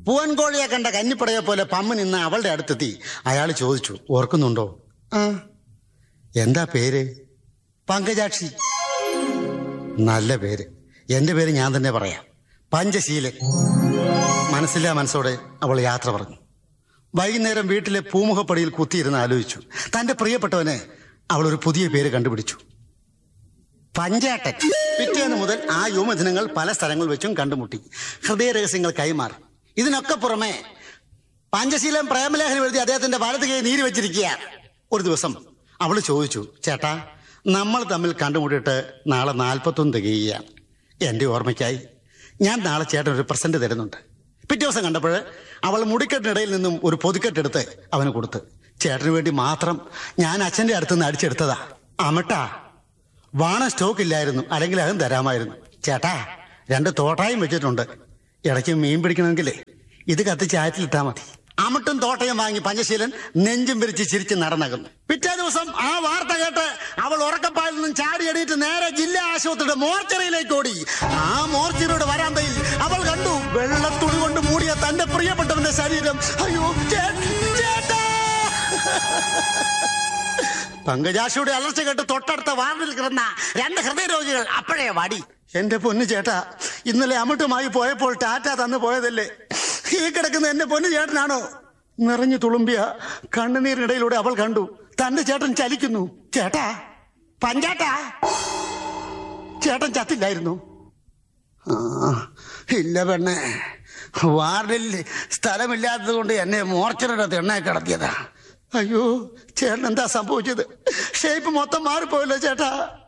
പൂവൻകോഴിയെ കണ്ട കന്നിപ്പടയെ പോലെ പമ്മ നിന്ന് അവളുടെ അടുത്തെത്തി അയാൾ ചോദിച്ചു ഓർക്കുന്നുണ്ടോ ആ എന്താ പേര് പങ്കജാക്ഷി നല്ല പേര് എന്റെ പേര് ഞാൻ തന്നെ പറയാം പഞ്ചശീലൻ മനസ്സില്ലാ മനസ്സോടെ അവൾ യാത്ര പറഞ്ഞു വൈകുന്നേരം വീട്ടിലെ പൂമുഖപ്പടിയിൽ കുത്തിയിരുന്ന് ആലോചിച്ചു തന്റെ പ്രിയപ്പെട്ടവന് അവൾ ഒരു പുതിയ പേര് കണ്ടുപിടിച്ചു പഞ്ചാട്ടൻ പിറ്റേന്ന് മുതൽ ആ യുവദിനങ്ങൾ പല സ്ഥലങ്ങൾ വെച്ചും കണ്ടുമുട്ടി ഹൃദയ രഹസ്യങ്ങൾ കൈമാറി ഇതിനൊക്കെ പുറമെ പഞ്ചശീലം പ്രേമലേഖനം എഴുതി അദ്ദേഹത്തിന്റെ വലത് കൈ നീര് വെച്ചിരിക്കുകയാണ് ഒരു ദിവസം അവൾ ചോദിച്ചു ചേട്ടാ നമ്മൾ തമ്മിൽ കണ്ടുമുട്ടിയിട്ട് നാളെ നാൽപ്പത്തൊന്ന് തികയുകയാണ് എന്റെ ഓർമ്മയ്ക്കായി ഞാൻ നാളെ ചേട്ടൻ ഒരു പ്രസന്റ് തരുന്നുണ്ട് പിറ്റേ ദിവസം കണ്ടപ്പോൾ അവൾ മുടിക്കെട്ടിനിടയിൽ നിന്നും ഒരു പൊതുക്കെട്ടെടുത്ത് അവന് കൊടുത്ത് ചേട്ടന് വേണ്ടി മാത്രം ഞാൻ അച്ഛന്റെ അടുത്തുനിന്ന് അടിച്ചെടുത്തതാ അമട്ടാ വാണ സ്റ്റോക്ക് ഇല്ലായിരുന്നു അല്ലെങ്കിൽ അതും തരാമായിരുന്നു ചേട്ടാ രണ്ട് തോട്ടായും വെച്ചിട്ടുണ്ട് ഇടയ്ക്ക് മീൻ പിടിക്കണമെങ്കിലേ ഇത് കത്തിച്ച് ആറ്റിലിട്ടാ മതി അമട്ടും തോട്ടയും വാങ്ങി പഞ്ചശീലൻ നെഞ്ചും പിരിച്ച് ചിരിച്ച് നടന്നകുന്നു പിറ്റേ ദിവസം ആ വാർത്ത കേട്ട് അവൾ ഉറക്കപ്പായിൽ നിന്നും ചാടി എണീറ്റ് നേരെ ജില്ലാ ആശുപത്രിയുടെ മോർച്ചറിയിലേക്ക് ഓടി ആ മോർച്ചറിയുടെ വരാന്തയിൽ അവൾ കണ്ടു വെള്ളത്തുണി കൊണ്ട് മൂടിയ തന്റെ പ്രിയപ്പെട്ടവന്റെ ശരീരം അയ്യോ ചേ- ചേട്ടാ പങ്കജാശിയുടെ അലർച്ച കേട്ട് തൊട്ടടുത്ത വാർഡിൽ കിടന്ന രണ്ട് ഹൃദയരോഗികൾ അപ്പോഴേ വാടി എന്റെ പൊന്നു ചേട്ടാ ഇന്നലെ അമിട്ടുമായി പോയപ്പോൾ ടാറ്റ തന്നു പോയതല്ലേ ഈ കിടക്കുന്ന എന്റെ പൊന്നു ചേട്ടനാണോ നിറഞ്ഞു തുളുമ്പിയ കണ്ണുനീരിനിടയിലൂടെ അവൾ കണ്ടു തന്റെ ചേട്ടൻ ചലിക്കുന്നു ചേട്ടാ പഞ്ചാട്ടാ ചേട്ടൻ ചത്തില്ലായിരുന്നു ആ, ഇല്ല പെണ്ണെ വാർഡിൽ സ്ഥലമില്ലാത്തത് കൊണ്ട് എന്നെ മോർച്ചറിയുടെ തിണ്ണയെ കിടത്തിയതാ അയ്യോ ചേട്ടൻ എന്താ സംഭവിച്ചത് ഷേപ്പ് മൊത്തം മാറിപ്പോയല്ലോ ചേട്ടാ